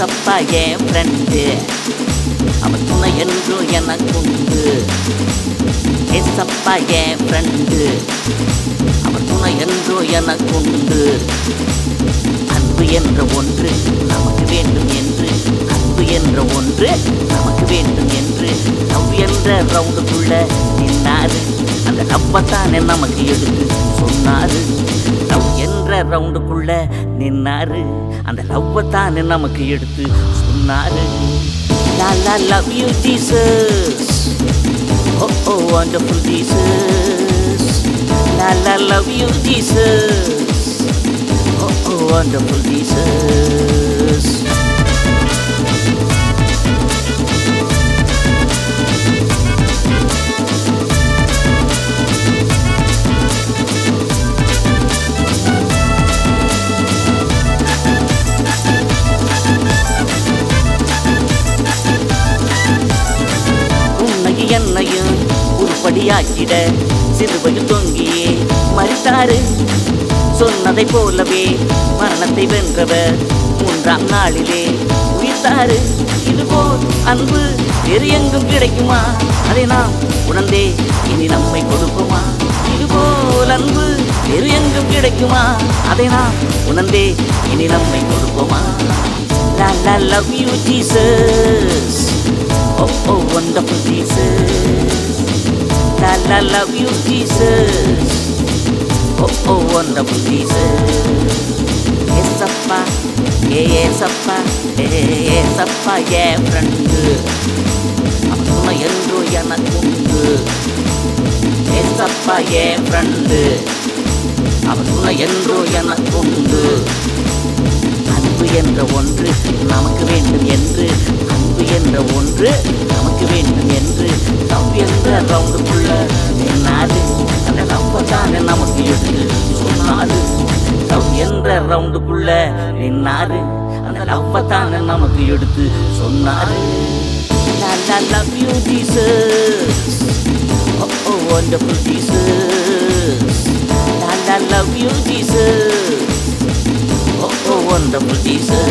ஏசப்பா என் ஃப்ரெண்டு அவன் துணை என்றும் எனக்குண்டு ஏசப்பா என் ஃப்ரெண்டு அவன் துணை என்றும் எனக்குண்டு அன்பு என்ற ஒன்று நமக்கு வேண்டும் என்று அன்பு என்ற ஒன்று நமக்கு வேண்டும் என்று லவ் என்ற ரவுண்டுக்குள்ள நின்னாரு அந்த லவ்வத்தானே நமக்கு எடுத்து சொன்னாரு லவ் என்ற ரவுண்டுக்குள்ள நின்னாரு அந்த லவ்வத்தானே நமக்கு எடுத்து சொன்னாரு la la love you Jesus oh oh wonderful Jesus la la love you Jesus Oh, oh, wonderful Jesus. உன்னையும் என்னையும் உருப்படியாக்கிட சிறுவையில் தொங்கியே மறித்தாரு சொன்னதை போலவே மரணத்தை வென்றவர் மூன்றாம் நாளிலே உயிர்த்தாரு இதுபோல் அன்பு வேறு எங்கும் கிடைக்குமா அதை நாம் உணர்ந்தே இனி நம்மை கொடுக்குமா இதுபோல் அன்பு வேறு எங்கும் கிடைக்குமா அதை நாம் உணர்ந்தே இனி நம்மை கொடுக்குமா la la love you Jesus oh oh wonderful Jesus la la love you Jesus Oh, oh, wonderful Jesus. ஏசப்பா ஏ ஏசப்பா ஏ ஏசப்பா ஏ ஃப்ரெண்டு அவன் துணை என்றோ எனக்கு உண்டு ஏசப்பா ஏ ஃப்ரெண்டு அவன் துணை என்றோ எனக்கு உண்டு அன்பு என்ற ஒன்று நமக்கு வேண்டும் என்று அன்பு என்ற ஒன்று நமக்கு வேண்டும் என்று லவ் என்ற ரவுண்டுக்குள்ள நின்னாரு அந்த லவ் தானே நமக்கு எடுத்து சொன்னாரு லவ் என்ற ரவுண்டுக்குள்ள நின்னாரு அந்த லவ் தானே நமக்கு எடுத்து சொன்னாரு La la love you Jesus Oh oh wonderful Jesus La la love you Jesus Oh, oh, wonderful Jesus.